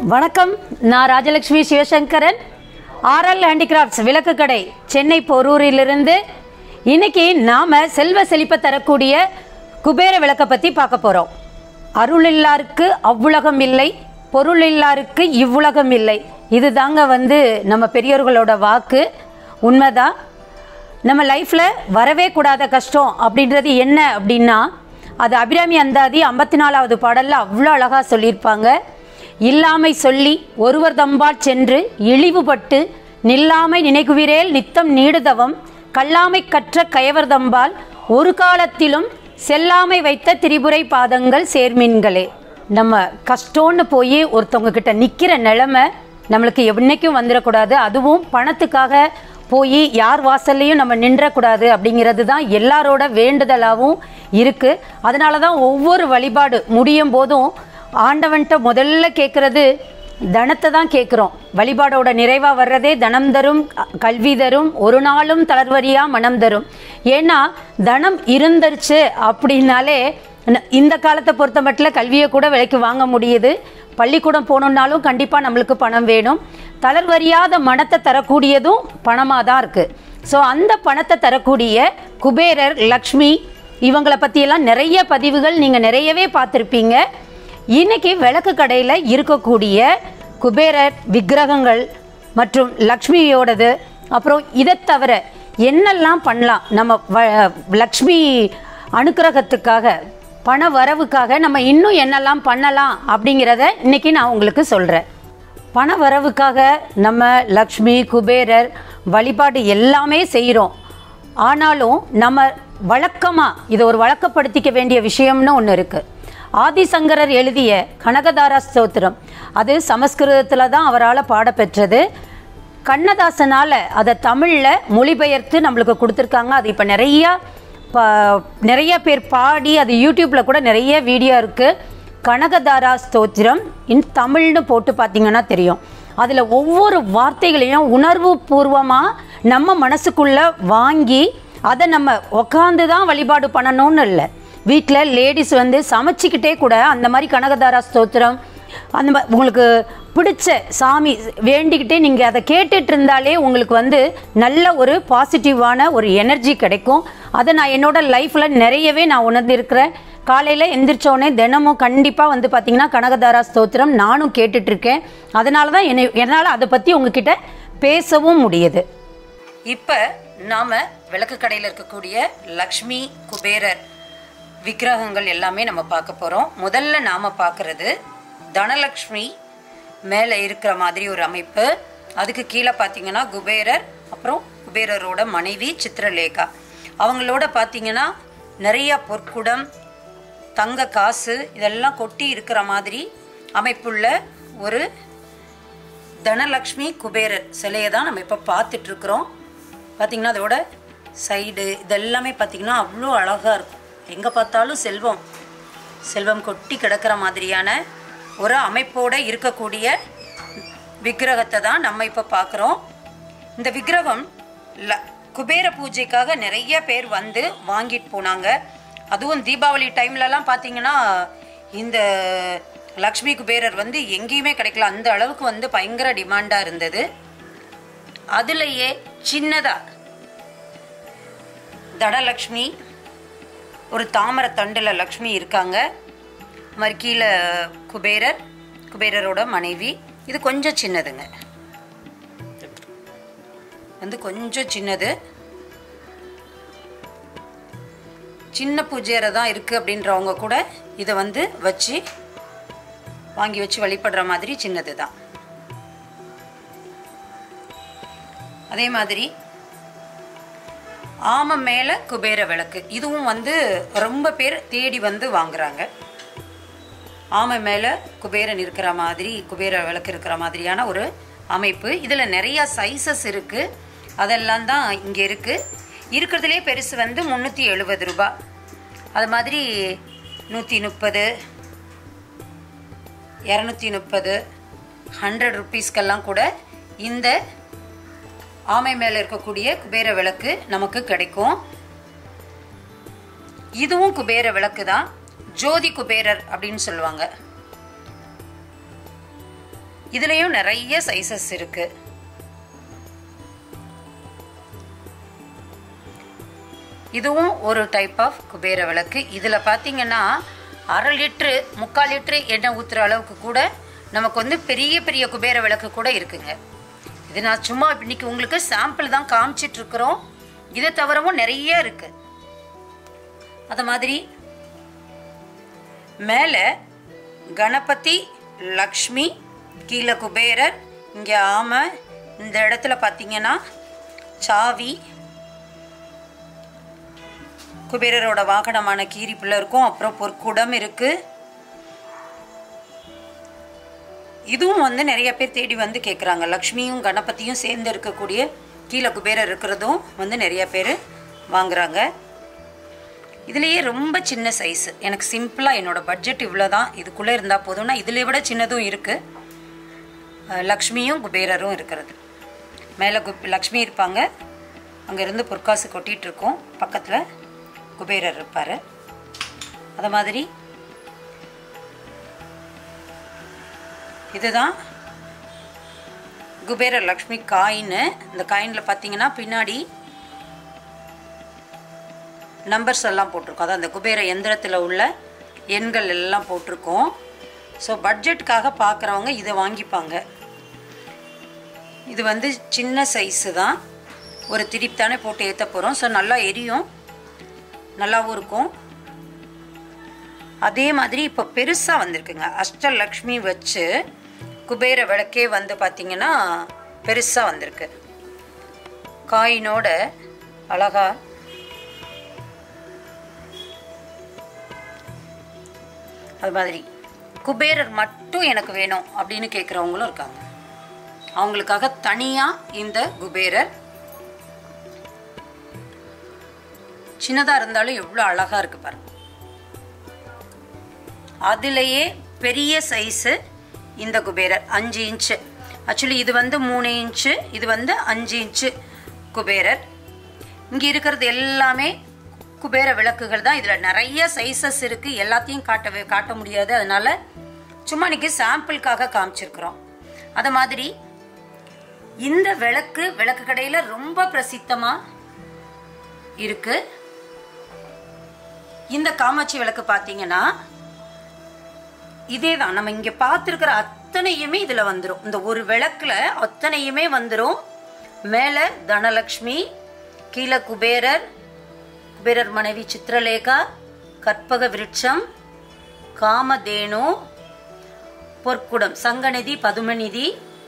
வணக்கம் நான் Rajalakshmi Sivasankaran RL handicrafts விளக்கு கடை சென்னை பொரூரிலிருந்து இன்னைக்கு நாம செல்வ செழிப்பை தரக்கூடிய குபேர விளக்கை பற்றி பார்க்க போகிறோம் அருள் இல்லாருக்கு அவ்வுலகம் இல்லை பொருள் இல்லாருக்கு இவ்வுலகம் இல்லை இது தாங்க வந்து நம்ம பெரியோர்களோட வாக்கு உண்மைதான் நம்ம லைஃப்பில் வரவே கூடாத கஷ்டம் அப்படின்றது என்ன அப்படின்னா அது அபிராமி அந்தாதி ஐம்பத்தி நாலாவது பாடலில் அவ்வளோ அழகாக சொல்லியிருப்பாங்க இல்லாமை சொல்லி ஒருவர் தம்பால் சென்று இழிவுபட்டு நில்லாமை நினைக்குவிரேல் நித்தம் நீடுதவம் கல்லாமை கற்ற கயவர் தம்பால் ஒரு காலத்திலும் செல்லாமை வைத்த திரிபுரை பாதங்கள் சேர்மீன்களே நம்ம கஷ்டம்னு போய் ஒருத்தவங்க கிட்ட நிற்கிற நிலமை நம்மளுக்கு என்னைக்கும் வந்துடக்கூடாது அதுவும் பணத்துக்காக போய் யார் வாசல்லையும் நம்ம நின்றக்கூடாது அப்படிங்கிறது தான் எல்லாரோட வேண்டுதலாகவும் இருக்குது அதனால தான் ஒவ்வொரு வழிபாடு முடியும் போதும் ஆண்டவன்கிட்ட முதல்ல கேட்குறது தனத்தை தான் கேட்குறோம் வழிபாடோட நிறைவாக வர்றதே தனம் தரும் அ- கல்வி தரும் ஒரு நாளும் தளர்வரியா மனம் தரும் ஏன்னா தனம் இருந்துருச்சு அப்படின்னாலே ந- இந்த காலத்தை பொறுத்த மட்டும் கல்வியை கூட விலைக்கு வாங்க முடியுது பள்ளிக்கூடம் போகணுன்னாலும் கண்டிப்பாக நம்மளுக்கு பணம் வேணும் தளர்வறியாத மனத்தை தரக்கூடியதும் பணமாக தான் இருக்குது ஸோ அந்த பணத்தை தரக்கூடிய குபேரர் லக்ஷ்மி இவங்களை பற்றியெல்லாம் நிறைய பதிவுகள் நீங்கள் நிறையவே பார்த்துருப்பீங்க இன்னைக்கு விளக்கு கடையில் இருக்கக்கூடிய குபேரர் விக்கிரகங்கள் மற்றும் லக்ஷ்மியோடது அப்புறம் இதை தவிர என்னெல்லாம் பண்ணலாம் நம்ம வ- லக்ஷ்மி அனுக்கிரகத்துக்காக பண வரவுக்காக நம்ம இன்னும் என்னெல்லாம் பண்ணலாம் அப்படிங்கிறத இன்னைக்கு நான் உங்களுக்கு சொல்கிறேன் பண வரவுக்காக நம்ம லக்ஷ்மி குபேரர் வழிபாடு எல்லாமே செய்கிறோம் ஆனாலும் நம்ம வழக்கமாக இதை ஒரு வழக்கப்படுத்திக்க வேண்டிய விஷயம்னு ஒன்று இருக்குது ஆதிசங்கரர் எழுதிய கனகதாரா ஸ்தோத்திரம் அது சமஸ்கிருதத்தில் தான் அவரால் பாடப்பெற்றது கண்ணதாசனால் அதை தமிழில் மொழிபெயர்த்து நம்மளுக்கு கொடுத்துருக்காங்க அது இப்போ நிறையா ப நிறைய பேர் பாடி அது யூடியூப்பில் கூட நிறைய வீடியோ இருக்குது கனகதாரா ஸ்தோத்திரம் இன் தமிழ்னு போட்டு பார்த்தீங்கன்னா தெரியும் அதில் ஒவ்வொரு வார்த்தைகளையும் உணர்வு பூர்வமாக நம்ம மனசுக்குள்ளே வாங்கி அதை நம்ம உக்காந்து தான் வழிபாடு பண்ணணும்னு இல்லை வீட்டில் லேடிஸ் வந்து சமைச்சிக்கிட்டே கூட அந்த மாதிரி கனகதாரா ஸ்தோத்திரம் அந்த மா- உங்களுக்கு பிடிச்ச சாமி வேண்டிக்கிட்டே நீங்கள் அதை கேட்டுட்டு இருந்தாலே உங்களுக்கு வந்து நல்ல ஒரு பாசிட்டிவான ஒரு எனர்ஜி கிடைக்கும் அதை நான் என்னோட லைஃப்பில் நிறையவே நான் உணர்ந்திருக்கிறேன் காலையில் எந்திரிச்சோடனே தினமும் கண்டிப்பாக வந்து பார்த்தீங்கன்னா கனகதாரா ஸ்தோத்திரம் நானும் கேட்டுட்ருக்கேன் அதனால தான் என்னை என்னால் அதை பற்றி உங்ககிட்ட பேசவும் முடியுது இப்போ நாம் விளக்கு கடையில் இருக்கக்கூடிய லக்ஷ்மி குபேரர் விக்கிரகங்கள் எல்லாமே நம்ம பார்க்க போகிறோம் முதல்ல நாம் பார்க்குறது தனலக்ஷ்மி மேலே இருக்கிற மாதிரி ஒரு அமைப்பு அதுக்கு கீழே பார்த்தீங்கன்னா குபேரர் அப்புறம் குபேரரோட மனைவி சித்திரலேகா அவங்களோட பார்த்தீங்கன்னா நிறைய பொற்குடம் தங்க காசு இதெல்லாம் கொட்டி இருக்கிற மாதிரி அமைப்புள்ள ஒரு தனலக்ஷ்மி குபேரர் சிலையை தான் நம்ம இப்போ பார்த்துட்டு இருக்கிறோம் பார்த்தீங்கன்னா அதோட சைடு இதெல்லாமே பார்த்தீங்கன்னா அவ்வளோ அழகாக இருக்கும் எங்கே பார்த்தாலும் செல்வம் செல்வம் கொட்டி கிடக்கிற மாதிரியான ஒரு அமைப்போடு இருக்கக்கூடிய விக்கிரகத்தை தான் நம்ம இப்போ பார்க்குறோம் இந்த விக்கிரகம் ல குபேர பூஜைக்காக நிறைய பேர் வந்து வாங்கிட்டு போனாங்க அதுவும் தீபாவளி டைம்லலாம் பார்த்தீங்கன்னா இந்த லக்ஷ்மி குபேரர் வந்து எங்கேயுமே கிடைக்கல அந்த அளவுக்கு வந்து பயங்கர டிமாண்டாக இருந்தது அதுலேயே சின்னதாக தனலக்ஷ்மி ஒரு தாமரை தண்டில் லக்ஷ்மி இருக்காங்க இது மாதிரி கீழே குபேரர் குபேரரோட மனைவி இது கொஞ்சம் சின்னதுங்க வந்து கொஞ்சம் சின்னது சின்ன பூஜையறை தான் இருக்குது அப்படின்றவங்க கூட இதை வந்து வச்சு வாங்கி வச்சு வழிபடுற மாதிரி சின்னது தான் அதே மாதிரி ஆமை மேலே குபேர விளக்கு இதுவும் வந்து ரொம்ப பேர் தேடி வந்து வாங்குறாங்க ஆமை மேலே குபேரன் இருக்கிற மாதிரி குபேர விளக்கு இருக்கிற மாதிரியான ஒரு அமைப்பு இதில் நிறையா சைஸஸ் இருக்குது அதெல்லாம் தான் இங்கே இருக்குது இருக்கிறதுலே பெருசு வந்து முந்நூற்றி எழுபது ரூபாய் அது மாதிரி நூற்றி முப்பது இரநூத்தி முப்பது ஹண்ட்ரட் ருப்பீஸ்க்கெல்லாம் கூட இந்த ஆமை மேலே இருக்கக்கூடிய குபேர விளக்கு நமக்கு கிடைக்கும் இதுவும் குபேர விளக்கு தான் ஜோதி குபேரர் அப்படின்னு சொல்லுவாங்க இதுலேயும் நிறைய சைஸஸ் இருக்கு இதுவும் ஒரு டைப் ஆஃப் குபேர விளக்கு இதில் பார்த்தீங்கன்னா அரை லிட்ரு முக்கால் லிட்ரு எண்ணெய் ஊற்றுற அளவுக்கு கூட நமக்கு வந்து பெரிய பெரிய குபேர விளக்கு கூட இருக்குங்க இது நான் சும்மா இன்னைக்கு உங்களுக்கு சாம்பிள் தான் காமிச்சிட்டு இருக்கிறோம் இதை தவிரவும் நிறைய இருக்கு அது மாதிரி மேலே கணபதி லக்ஷ்மி கீழே குபேரர் இங்கே ஆமை இந்த இடத்துல பார்த்தீங்கன்னா சாவி குபேரரோட வாகனமான கீரிப்புள்ள இருக்கும் அப்புறம் பொற்குடம் இருக்கு இதுவும் வந்து நிறைய பேர் தேடி வந்து கேட்குறாங்க லக்ஷ்மியும் கணபதியும் சேர்ந்து இருக்கக்கூடிய கீழே குபேரர் இருக்கிறதும் வந்து நிறைய பேர் வாங்குறாங்க இதுலேயே ரொம்ப சின்ன சைஸ் எனக்கு சிம்பிளாக என்னோட பட்ஜெட் இவ்வளோ தான் இதுக்குள்ளே இருந்தால் போதும்னா இதில் விட சின்னதும் இருக்குது லக்ஷ்மியும் குபேரரும் இருக்கிறது மேலே குப் லக்ஷ்மி இருப்பாங்க அங்கேருந்து பொற்காசு கொட்டிகிட்டு இருக்கோம் பக்கத்தில் குபேரர் இருப்பார் அது மாதிரி இதுதான் குபேரர் லக்ஷ்மி காயின் இந்த காயினில் பார்த்தீங்கன்னா பின்னாடி நம்பர்ஸ் எல்லாம் போட்டிருக்கோம் அதான் அந்த குபேர எந்திரத்தில் உள்ள எண்கள் எல்லாம் போட்டிருக்கோம் ஸோ பட்ஜெட்டுக்காக பார்க்குறவங்க இதை வாங்கிப்பாங்க இது வந்து சின்ன சைஸு தான் ஒரு திரிப் தானே போட்டு ஏற்ற போகிறோம் ஸோ நல்லா எரியும் நல்லாவும் இருக்கும் அதே மாதிரி இப்போ பெருசாக வந்திருக்குங்க அஷ்டலக்ஷ்மி வச்சு குபேர விளக்கே வந்து பார்த்திங்கன்னா பெருசாக வந்திருக்கு காயினோட அழகா அது மாதிரி குபேரர் மட்டும் எனக்கு வேணும் அப்படின்னு கேட்குறவங்களும் இருக்காங்க அவங்களுக்காக தனியாக இந்த குபேரர் சின்னதாக இருந்தாலும் எவ்வளோ அழகாக இருக்கு பாருங்க அதுலேயே பெரிய சைஸு இந்த குபேரர் அஞ்சு இன்ச்சு ஆக்சுவலி இது வந்து மூணு இன்ச்சு இது வந்து அஞ்சு இன்ச்சு குபேரர் இங்கே இருக்கிறது எல்லாமே குபேர விளக்குகள் தான் இதில் நிறைய சைஸஸ் இருக்குது எல்லாத்தையும் காட்டவே காட்ட முடியாது அதனால சும்மா இன்னைக்கு சாம்பிளுக்காக காமிச்சிருக்கிறோம் அது மாதிரி இந்த விளக்கு விளக்கு கடையில் ரொம்ப பிரசித்தமாக இருக்கு இந்த காமாட்சி விளக்கு பார்த்தீங்கன்னா இதே தான் நம்ம இங்கே பார்த்துருக்கிற அத்தனையுமே இதில் வந்துடும் இந்த ஒரு விளக்குல அத்தனையுமே வந்துடும் மேலே தனலக்ஷ்மி கீழே குபேரர் குபேரர் மனைவி சித்திரலேகா கற்பக விருட்சம் காமதேனு பொற்குடம் சங்கநிதி பதுமநிதி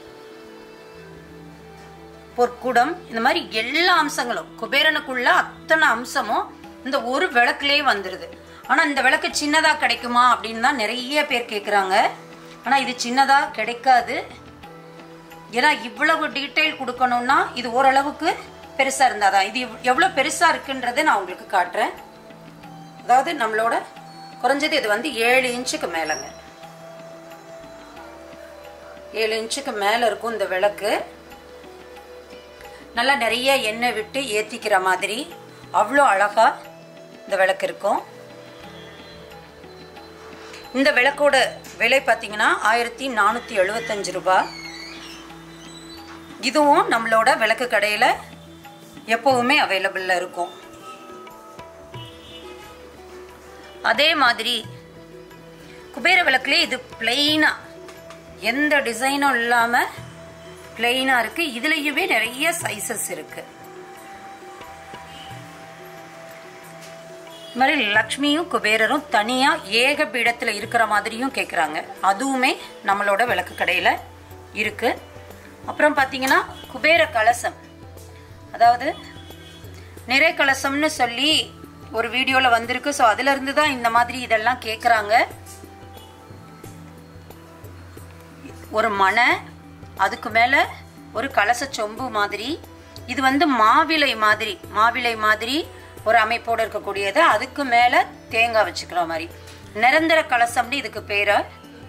பொற்குடம் இந்த மாதிரி எல்லா அம்சங்களும் குபேரனுக்குள்ள அத்தனை அம்சமும் இந்த ஒரு விளக்குலயே வந்துருது ஆனா இந்த விளக்கு சின்னதா கிடைக்குமா அப்படின்னு தான் நிறைய பேர் கேக்குறாங்க ஆனா இது சின்னதா கிடைக்காது ஏன்னா இவ்வளவு டீட்டெயில் கொடுக்கணும்னா இது ஓரளவுக்கு பெருசா இருந்தாதான் இது எவ்- எவ்வளவு பெருசா இருக்குன்றதை நான் உங்களுக்கு காட்டுறேன் அதாவது நம்மளோட குறைஞ்சது இது வந்து ஏழு இன்ச்சுக்கு மேலங்க ஏழு இன்ச்சுக்கு மேல இருக்கும் இந்த விளக்கு நல்லா நிறைய எண்ணெய் விட்டு ஏத்திக்கிற மாதிரி அவ்வளோ அழகா இந்த விளக்கு இருக்கும் இந்த விளக்கோட விலை பார்த்தீங்கன்னா ஆயிரத்தி நானூற்றி எழுபத்தஞ்சு ரூபாய் இதுவும் நம்மளோட விளக்கு கடையில் எப்போவுமே அவைலபிளில் இருக்கும் அதே மாதிரி குபேர விளக்குலேயே இது பிளெயினாக எந்த டிசைனும் இல்லாமல் பிளெயினாக இருக்குது இதுலேயுமே நிறைய சைஸஸ் இருக்குது இது மாதிரி லக்ஷ்மியும் குபேரரும் தனியாக ஏக பீடத்தில் இருக்கிற மாதிரியும் கேட்குறாங்க அதுவுமே நம்மளோட விளக்கு கடையில் இருக்கு அப்புறம் பார்த்தீங்கன்னா குபேர கலசம் அதாவது நிறை கலசம்னு சொல்லி ஒரு வீடியோவில் வந்திருக்கு ஸோ அதுலேருந்து தான் இந்த மாதிரி இதெல்லாம் கேட்குறாங்க ஒரு மனை அதுக்கு மேலே ஒரு கலச சொம்பு மாதிரி இது வந்து மாவிலை மாதிரி மாவிலை மாதிரி ஒரு அமைப்போடு இருக்கக்கூடியது அதுக்கு மேலே தேங்காய் வச்சுக்கிற மாதிரி நிரந்தர கலசம்னு இதுக்கு பேரு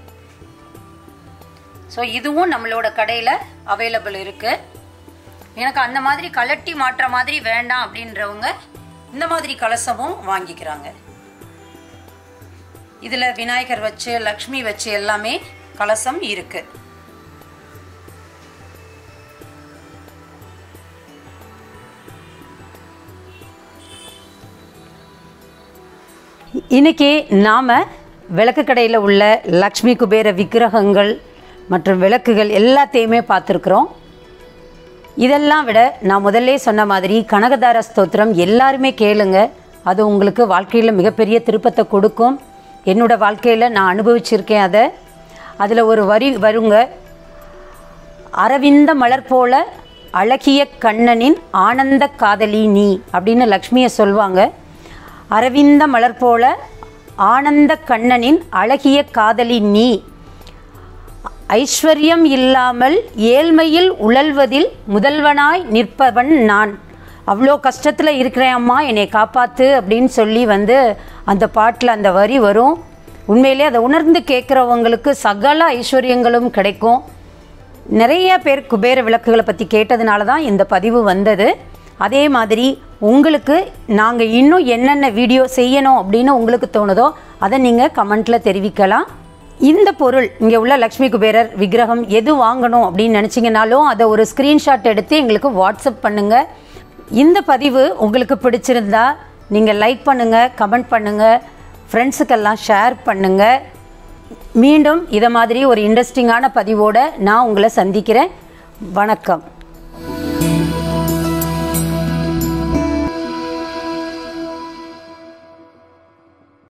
ஸோ இதுவும் நம்மளோட கடையில் அவைலபிள் இருக்கு எனக்கு அந்த மாதிரி கலட்டி மாற்ற மாதிரி வேண்டாம் அப்படின்றவங்க இந்த மாதிரி கலசமும் வாங்கிக்கிறாங்க இதில் விநாயகர் வச்சு லக்ஷ்மி வச்சு எல்லாமே கலசம் இருக்கு இன்னைக்கு நாம் விளக்கு கடையில் உள்ள லக்ஷ்மி குபேர விக்கிரகங்கள் மற்றும் விளக்குகள் எல்லாத்தையுமே பார்த்துருக்குறோம் இதெல்லாம் விட நான் முதல்ல சொன்ன மாதிரி கனகதார ஸ்தோத்திரம் எல்லாருமே கேளுங்க அது உங்களுக்கு வாழ்க்கையில் மிகப்பெரிய திருப்பத்தை கொடுக்கும் என்னோட வாழ்க்கையில் நான் அனுபவிச்சிருக்கேன் அதை அதில் ஒரு வரி வருங்க அரவிந்த மலர் போல அழகிய கண்ணனின் ஆனந்த காதலி நீ அப்படின்னு லக்ஷ்மியை சொல்லுவாங்க அரவிந்த மலர் போல ஆனந்த கண்ணனின் அழகிய காதலி நீ ஐஸ்வர்யம் இல்லாமல் ஏழ்மையில் உழல்வதில் முதல்வனாய் நிற்பவன் நான் அவ்வளோ கஷ்டத்தில் இருக்கிறேன் அம்மா என்னை காப்பாற்று அப்படின்னு சொல்லி வந்து அந்த பாட்டில் அந்த வரி வரும் உண்மையிலே அதை உணர்ந்து கேட்குறவங்களுக்கு சகல ஐஸ்வர்யங்களும் கிடைக்கும் நிறைய பேர் குபேர விளக்குகளை பற்றி கேட்டதுனால தான் இந்த பதிவு வந்தது அதே மாதிரி உங்களுக்கு நாங்கள் இன்னும் என்னென்ன வீடியோ செய்யணும் அப்படின்னு உங்களுக்கு தோணுதோ அதை நீங்கள் கமெண்ட்டில் தெரிவிக்கலாம் இந்த பொருள் இங்கே உள்ள லக்ஷ்மி குபேரர் விக்கிரகம் எது வாங்கணும் அப்படின்னு நினச்சிங்கனாலும் அதை ஒரு ஸ்க்ரீன்ஷாட் எடுத்து எங்களுக்கு வாட்ஸ்அப் பண்ணுங்கள் இந்த பதிவு உங்களுக்கு பிடிச்சிருந்தா நீங்கள் லைக் பண்ணுங்கள் கமெண்ட் பண்ணுங்கள் ஃப்ரெண்ட்ஸுக்கெல்லாம் ஷேர் பண்ணுங்கள் மீண்டும் இதை மாதிரி ஒரு இன்ட்ரெஸ்டிங்கான பதிவோடு நான் உங்களை சந்திக்கிறேன் வணக்கம்